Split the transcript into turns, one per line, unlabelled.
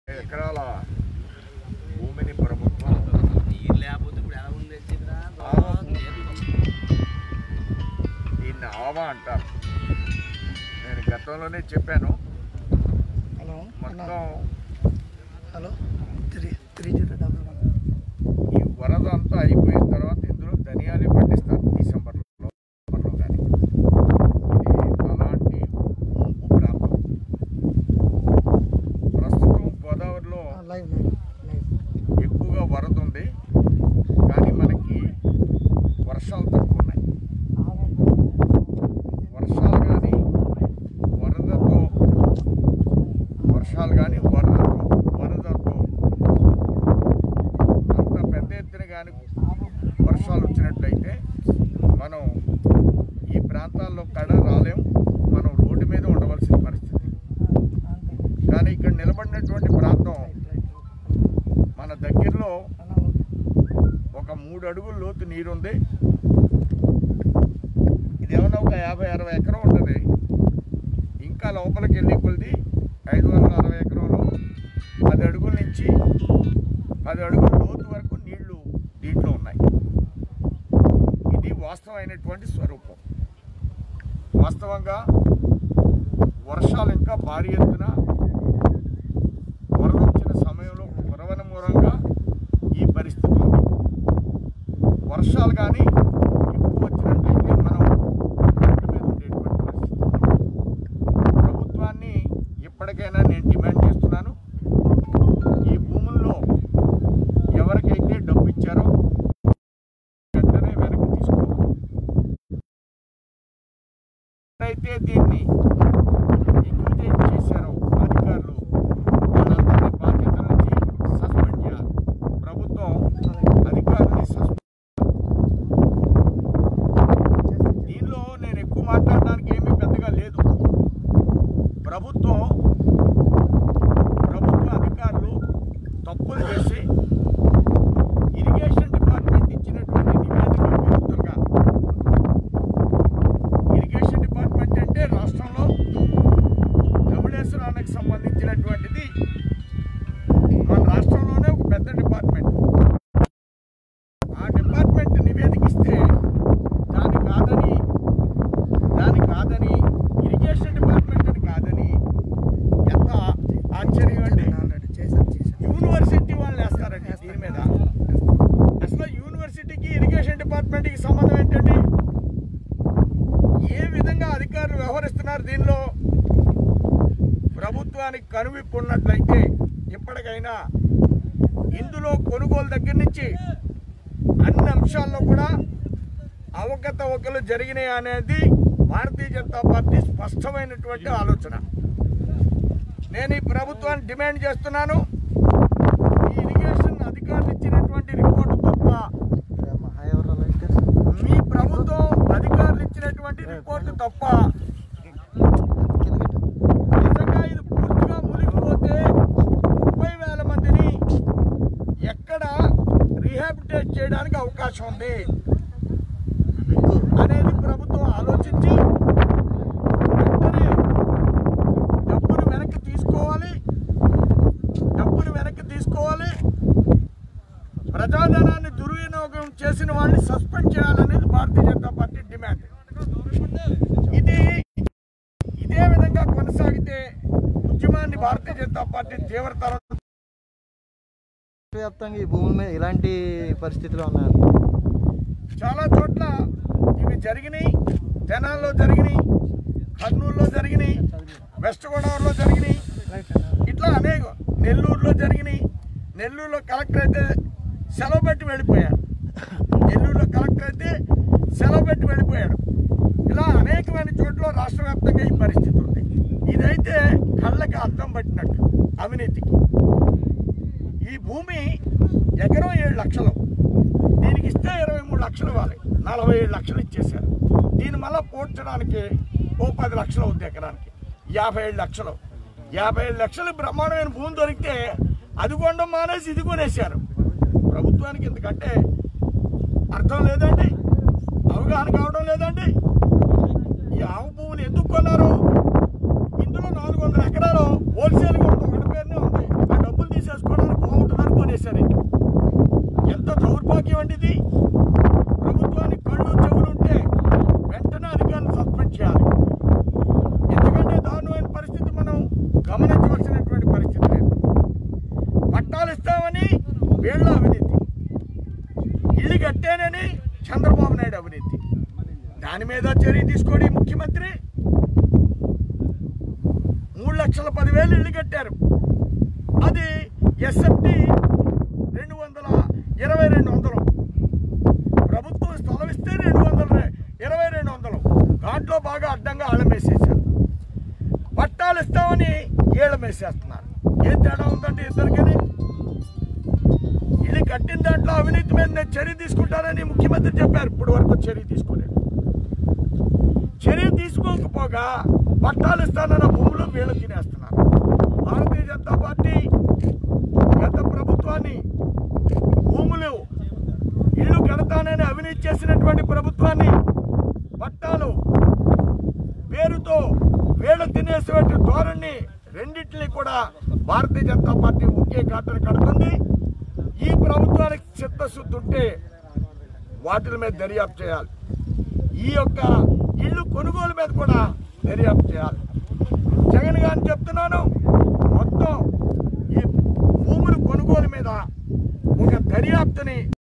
ఎకరాల భూమిని ప్రభుత్వం
నీరు లేకపోతే ఇప్పుడు ఎలా ఉంది ఇక్కడ
దీన్ని ఆవా అంటారు నేను గతంలోనే చెప్పాను
హలో అన్న
మొత్తం
hello three three zero double one
ఈ వరద అంతా అయిపోయిన తర్వాత ఇందులో ధనియాలు పండిస్తారు డిసెంబర్లో డిసెంబర్లో కానీ ఇది అలాంటి ముంపు ప్రాంతం ప్రస్తుతం గోదావరిలో
లైవ్ లైవ్ లైవ్
ఎక్కువగా వరద ఉంది కానీ మనకి వర్షాలు తక్కువ ఉన్నాయి వర్షాలు కానీ వరదతో వర్షాలు కానీ వరదతో వరదతో అంత పెద్ద ఎత్తున కానీ వర్షాలు వచ్చినట్లయితే మనం ఈ ప్రాంతాల్లో కడ రాలేం మనం రోడ్డు మీద ఉండవలసిన పరిస్థితి కానీ ఇక్కడ నిలబడినటువంటి ప్రాంతం మన దగ్గరలో
అన్న ఓకే
ఒక మూడు అడుగుల లోతు నీరుంది ఇది ఏమన్నా ఒక యాభై అరవై ఎకరం ఉంటుంది ఇంకా లోపలికి వెళ్ళి కొలిది ఐదు వందల అరవై ఎకరంలో పది అడుగుల నుంచి పది అడుగుల లోతు వరకు నీళ్లు దీంట్లో ఉన్నాయి ఇది వాస్తవమైనటువంటి స్వరూపం వాస్తవంగా వర్షాలు ఇంకా భారీ ఎత్తున వరద వచ్చిన సమయంలో కురవన మూలంగా ఈ పరిస్థితి ఉంది వర్షాలు కానీ ఎక్కువ వచ్చినట్టయితే మనం రోడ్డు మీద ఉండేటువంటి పరిస్థితి ప్రభుత్వాన్ని ఇప్పటికైనా నేను డిమాండ్ చేస్తున్నాను ఈ భూముల్లో ఎవరికైతే డబ్బు ఇచ్చారో వెంటనే వెనక్కి తీసుకోవాలి ఎవరైతే దీన్ని ఎగ్జిక్యూట్ చేశారో అధికారులు వాళ్ళందరినీ బాధ్యతల నుంచి సస్పెండ్ చేయాలి ప్రభుత్వం అధికారులని సస్పెండ్ దీనిలో నేను ఎక్కువ మాట్లాడడానికి ఏమీ పెద్దగా లేదు ప్రభుత్వం ప్రభుత్వ అధికారులు తప్పులు చేసి ఇరిగేషన్ డిపార్ట్మెంట్ ఇచ్చినటువంటి నివేదిక విరుద్ధంగా ఇరిగేషన్ డిపార్ట్మెంట్ అంటే రాష్ట్రంలో ధవళేశ్వరానికి సంబంధించినటువంటిది మన రాష్ట్రంలోనే ఒక పెద్ద డిపార్ట్మెంట్ ఆ డిపార్ట్మెంట్ నివేదిక ఇస్తే దాని కాదని దాని కాదని ఇరిగేషన్ డిపార్ట్మెంట్ అని కాదని ఎంత ఆశ్చర్యం అండి
ఆల్రెడీ చేశాను చేశాను
యూనివర్సిటీ వాళ్ళు వేస్తారండి దీని మీద అసలు యూనివర్సిటీకి ఇరిగేషన్ డిపార్ట్మెంట్కి సంబంధం ఏంటండి ఏ విధంగా అధికారులు వ్యవహరిస్తున్నారు దీనిలో ప్రభుత్వానికి కనువిప్పు ఉన్నట్లయితే ఇప్పటికైనా ఇందులో కొనుగోలు దగ్గర నుంచి అన్ని అంశాల్లో కూడా అవకతవకలు జరిగినాయి అనేది భారతీయ జనతా పార్టీ స్పష్టమైనటువంటి ఆలోచన నేను ఈ ప్రభుత్వాన్ని డిమాండ్ చేస్తున్నాను ఈ ఇరిగేషన్ అధికారులు ఇచ్చినటువంటి రిపోర్టు తప్ప మీ ప్రభుత్వం అధికారులు ఇచ్చినటువంటి రిపోర్టు తప్ప నిజంగా ఇది పూర్తిగా మునిగిపోతే ముప్పై వేల మందిని ఎక్కడ రీహాబిటేట్ చేయడానికి అవకాశం ఉంది అనేది ప్రభుత్వం ఆలోచించి వెంటనే డబ్బును వెనక్కి తీసుకోవాలి డబ్బును వెనక్కి తీసుకోవాలి ప్రజాధనాన్ని దుర్వినియోగం చేసిన వాళ్ళని సస్పెండ్ చేయాలనేది భారతీయ జనతా పార్టీ డిమాండ్ ఇది ఇదే విధంగా కొనసాగితే ఉద్యమాన్ని భారతీయ జనతా పార్టీ తీవ్రతరం
వ్యాప్తంగా ఈ భూమి మీద ఇలాంటి పరిస్థితులు ఉన్నాయి
చాలా చోట్ల ఇవి జరిగినాయి తెనాల్లో జరిగినాయి కర్నూలులో జరిగినాయి వెస్ట్ గోదావరిలో జరిగినాయి ఇట్లా అనేక నెల్లూరులో జరిగినాయి నెల్లూరులో కలెక్టర్ అయితే సెలవు పెట్టి వెళ్ళిపోయాడు నెల్లూరులో కలెక్టర్ అయితే సెలవు పెట్టి వెళ్ళిపోయాడు ఇలా అనేకమైన చోట్ల రాష్ట్ర వ్యాప్తంగా ఈ పరిస్థితి ఉంది ఇదైతే కళ్ళకి అర్థం పట్టినట్టు అవినీతికి ఈ భూమి ఎకరం ఏడు లక్షలు దీనికి ఇస్తే ఇరవై మూడు లక్షలు ఇవ్వాలి నలభై ఏడు లక్షలు ఇచ్చేశారు దీని మళ్ళీ పోడ్చడానికి ఓ పది లక్షలు అవుద్ది ఎకరానికి యాభై ఏడు లక్షలు యాభై ఏడు లక్షలు బ్రహ్మాండమైన భూమి దొరికితే అది కొనడం మానేసి ఇది కొనేశారు ప్రభుత్వానికి ఎందుకంటే అర్థం లేదండి అవగాహన కావడం లేదండి ఈ ఆవు భూమిని ఎందుకు కొన్నారు ఇందులో నాలుగు వందల ఎకరాలు హోల్సేల్గా ఉంది ఒకటి పేరునే ఉంది ఆ డబ్బులు ఇటువంటిది ప్రభుత్వానికి కళ్ళు చెవులు ఉంటే వెంటనే అధికారులు సస్పెండ్ చేయాలి ఎందుకంటే దారుణమైన పరిస్థితి మనం గమనించవలసినటువంటి పరిస్థితి లేదు పట్టాలు ఇస్తామని వీళ్ళ అవినీతి ఇల్లు కట్టానని చంద్రబాబు నాయుడు అవినీతి దాని మీద చర్య తీసుకోండి ముఖ్యమంత్రి మూడు లక్షల పదివేలు ఇల్లు కట్టారు అది ఎస్ఎఫ్టి రెండు వందల ఇరవై రెండు వందలు ప్రభుత్వం స్థలం ఇస్తే రెండు వందల రె- ఇరవై రెండు వందలు దాంట్లో బాగా అడ్డంగా ఆళం వేసేసారు పట్టాలు ఇస్తామని ఏళ్ళం వేసేస్తున్నారు ఏం తేడా ఉందంటే ఇద్దరికని ఇది కట్టిన దాంట్లో అవినీతి మీద నేను చర్య తీసుకుంటానని ముఖ్యమంత్రి చెప్పారు ఇప్పుడు వరకు చర్య తీసుకోలేదు చర్య తీసుకోకపోగా పట్టాలు ఇస్తానన్న భూములు వీళ్ళు తినేస్తున్నారు భారతీయ జనతా పార్టీ గత ప్రభుత్వాన్ని భూములు ఇల్లు కడతానని అవినీతి చేసినటువంటి ప్రభుత్వాన్ని పట్టాలు పేరుతో వీళ్ళు తినేసేటువంటి ధోరణి రెండింటిని కూడా భారతీయ జనతా పార్టీ ఒకే ఖాతాను కడుతుంది ఈ ప్రభుత్వానికి చిత్తశుద్ధి ఉంటే వాటి మీద దర్యాప్తు చేయాలి ఈ యొక్క ఇల్లు కొనుగోలు మీద కూడా దర్యాప్తు చేయాలి జగన్ గారిని చెప్తున్నాను మొత్తం ఈ భూముల కొనుగోలు మీద ఒక దర్యాప్తుని